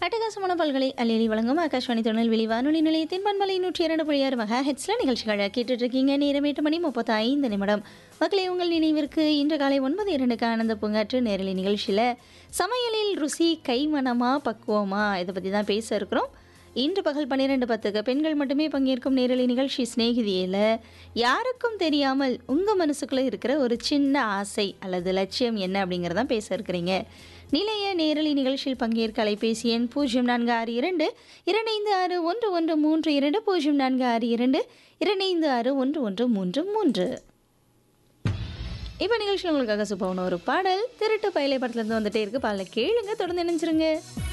அட்டகாசமான பல்கலை அலையலி வழங்கும் ஆகாஷ்வாணி திருநெல்வேலி வானொலி நிலையத்தின் பண்பலை நூற்றி இரண்டு புள்ளி ஆறு மகா ஹெட்ஸ்ல நிகழ்ச்சிகளை கேட்டுட்டு இருக்கீங்க நேரம் எட்டு மணி முப்பத்தி ஐந்து நிமிடம் மக்களே உங்கள் நினைவிற்கு இன்று காலை ஒன்பது இரண்டுக்கு ஆனந்த பூங்காற்று நேரலை நிகழ்ச்சியில் சமையலில் ருசி கைமணமா பக்குவமா இதை பற்றி தான் பேச இருக்கிறோம் இன்று பகல் பன்னிரெண்டு பத்துக்கு பெண்கள் மட்டுமே பங்கேற்கும் நேரலை நிகழ்ச்சி சிநேகிதியில் யாருக்கும் தெரியாமல் உங்கள் மனசுக்குள்ளே இருக்கிற ஒரு சின்ன ஆசை அல்லது லட்சியம் என்ன அப்படிங்கிறதான் பேச இருக்கிறீங்க நிலைய நேரலை நிகழ்ச்சியில் பங்கேற்க அலைபேசி எண் பூஜ்ஜியம் நான்கு ஆறு இரண்டு இரண்டைந்து ஆறு ஒன்று ஒன்று மூன்று இரண்டு பூஜ்ஜியம் நான்கு ஆறு இரண்டு இரண்டைந்து ஆறு ஒன்று ஒன்று மூன்று மூன்று இப்போ நிகழ்ச்சியில் உங்களுக்காக சுப்பவன ஒரு பாடல் திருட்டு பயலை படத்துலேருந்து வந்துட்டே இருக்கு பாடலை கேளுங்க தொடர்ந்து நினைச்சிருங்க